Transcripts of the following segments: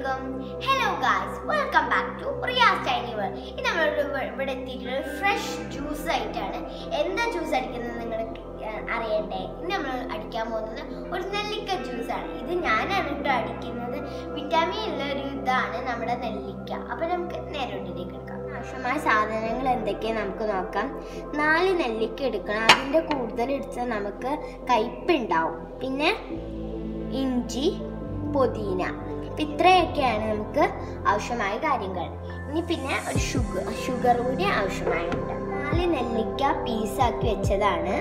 അലൈക്കും hello guys welcome back to Riyas tiny world ഇത് നമ്മൾ ഇവിടെ എത്തിയിട്ടുള്ള ഫ്രഷ് ജ്യൂസ് ആയിട്ടാണ് എന്താ ജ്യൂസ് അടിക്കുന്നത് നിങ്ങൾ അറിയണ്ടേ ഇന്ന് നമ്മൾ അടിക്കാൻ പോകുന്നത് ഒരു നെല്ലിക്ക ജ്യൂസ് ആണ് ഇത് ഞാനാണ് കേട്ടോ അടിക്കുന്നത് വിറ്റാമിൻ ഉള്ള ഒരു ഇതാണ് നമ്മുടെ നെല്ലിക്ക അപ്പൊ നമുക്ക് നേരോട്ടിലേക്ക് എടുക്കാം ആവശ്യമായ സാധനങ്ങൾ എന്തൊക്കെയാണ് നമുക്ക് നോക്കാം നാല് നെല്ലിക്ക എടുക്കണം അതിൻ്റെ കൂടുതൽ എടുത്താൽ നമുക്ക് കയ്പുണ്ടാവും പിന്നെ ഇഞ്ചി പുതിന അപ്പം ഇത്രയൊക്കെയാണ് നമുക്ക് ആവശ്യമായ കാര്യങ്ങൾ ഇനി പിന്നെ ഒരു ഷുഗർ ഷുഗർ കൂടി ആവശ്യമായുണ്ട് നാല് നെല്ലിക്ക പീസാക്കി വെച്ചതാണ്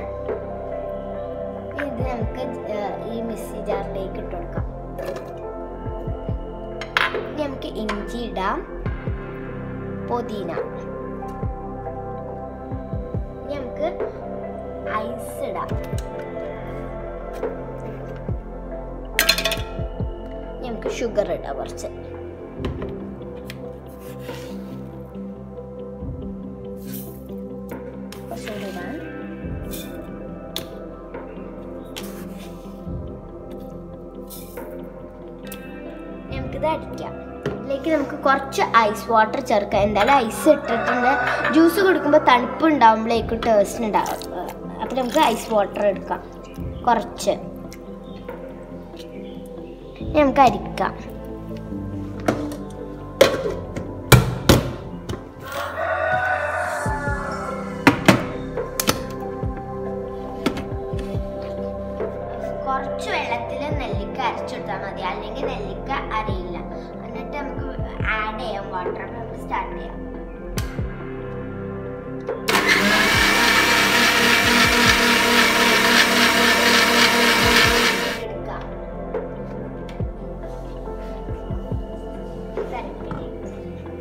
ഇത് നമുക്ക് ഏർ, ഈ മിക്സി ജാറിലേക്ക് ഇട്ട് കൊടുക്കാം ഇനി നമുക്ക് ഇഞ്ചി ഇടാം പുതിന ഇനി നമുക്ക് ഐസ് ഇടാം ഇനി നമുക്ക് ഷുഗർ ഇടാം കുറച്ച് കുറച്ചുകൂടി ഇടാം ഇനി നമുക്കിത് അടിക്കാം ഇതിലേക്ക് നമുക്ക് കുറച്ച് ഐസ് വാട്ടർ ചേർക്കാം എന്തായാലും ഐസ് ഇട്ടിട്ടുണ്ട് ജ്യൂസ് കുടിക്കുമ്പോൾ തണുപ്പ് ഉണ്ടാകുമ്പോഴേക്കും ടേസ്റ്റ് ഉണ്ടാവും അപ്പം നമുക്ക് ഐസ് വാട്ടർ എടുക്കാം കുറച്ച് ഇനി നമുക്ക് അരിക്കാം കുറച്ച് വെള്ളത്തിൽ നെല്ലിക്ക അരച്ചെടുത്താൽ മതി അല്ലെങ്കിൽ നെല്ലിക്ക അരയില്ല എന്നിട്ട് നമുക്ക് ആഡ് ചെയ്യാം വാട്ടർ അപ്പം നമുക്ക് സ്റ്റാർട്ട് ചെയ്യാം എടുക്കാം തരത്തിലേക്ക്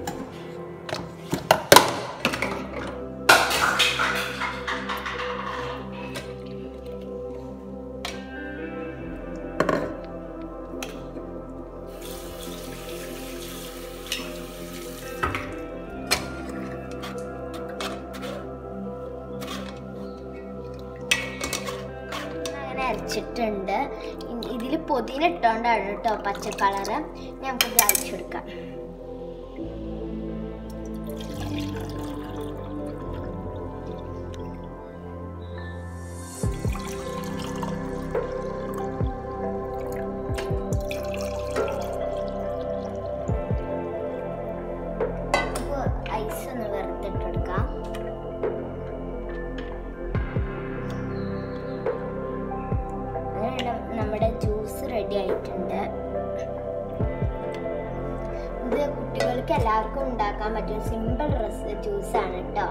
അങ്ങനെ അരച്ചിട്ടുണ്ട് ഇതിൽ പൊതിന ഇട്ടോണ്ടാണ് കേട്ടോ പച്ച കളറ് നമുക്കിത് അരച്ചെടുക്കാം ഐസ് ഒന്ന് വെറുത്തിട്ടെടുക്കാം അങ്ങനെ നം- നമ്മുടെ ജ്യൂസ് റെഡി ആയിട്ടുണ്ട് ഇത് കുട്ടികൾക്ക് എല്ലാവർക്കും ഉണ്ടാക്കാൻ പറ്റും സിമ്പിൾ റെസ് ജ്യൂസാണ് കേട്ടോ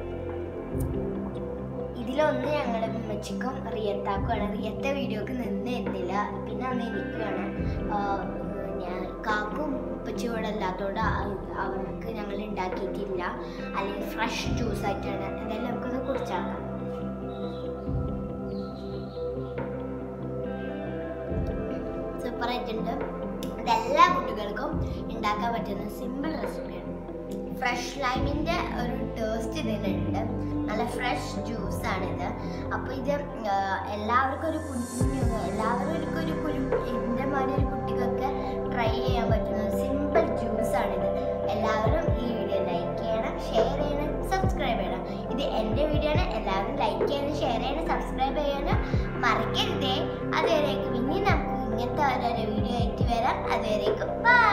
ഇതിലൊന്ന് ഞങ്ങളുടെ ഉമ്മച്ചിക്കും റിയത്താക്കുമാണ് റിയത്തെ വീഡിയോക്ക് നിന്നിരുന്നില്ല പിന്നെ അന്ന് എനിക്കാണ് ആഹ് ഞാൻ കാക്കും ഉപ്പച്ചി ഇവിടെ അല്ലാത്തതുകൊണ്ട് അവർക്ക് ഞങ്ങൾ ഉണ്ടാക്കിയിട്ടില്ല അല്ലെങ്കിൽ ഫ്രഷ് ജ്യൂസ് ആയിട്ടാണ് എന്തായാലും നമുക്കൊന്ന് കുടിച്ചാക്കാം സൂപ്പർ ആയിട്ടുണ്ട് ഇതെല്ലാ കുട്ടികൾക്കും ഉണ്ടാക്കാൻ പറ്റുന്ന സിമ്പിൾ റെസിപ്പിയാണ് ഫ്രഷ് ലൈമിൻ്റെ ഒരു ടേസ്റ്റ് ഇതിനുണ്ട് നല്ല ഫ്രഷ് ജ്യൂസാണിത് അപ്പോൾ ഇത് ആ, എല്ലാവർക്കും ഒരു കുഞ്ഞു എല്ലാവർക്കും ഒരു കുരു ഇതിൻ്റെ മാതിരി ഒരു കുട്ടികൾക്ക് ട്രൈ ചെയ്യാൻ പറ്റുന്ന സിമ്പിൾ ജ്യൂസാണിത് എല്ലാവരും ഈ വീഡിയോ ലൈക്ക് ചെയ്യണം ഷെയർ ചെയ്യണം സബ്സ്ക്രൈബ് ചെയ്യണം ഇത് എൻ്റെ വീഡിയോ ആണ് എല്ലാവരും ലൈക്ക് ചെയ്യണം ഷെയർ ചെയ്യണം സബ്സ്ക്രൈബ് ചെയ്യാനും മറക്കരുതേ അതുവരേക്കും ഇനി നമുക്ക് ഇങ്ങനത്തെ ഓരോരോ വീഡിയോ ആയിട്ട് വരാം അതുവരേക്കും ബൈ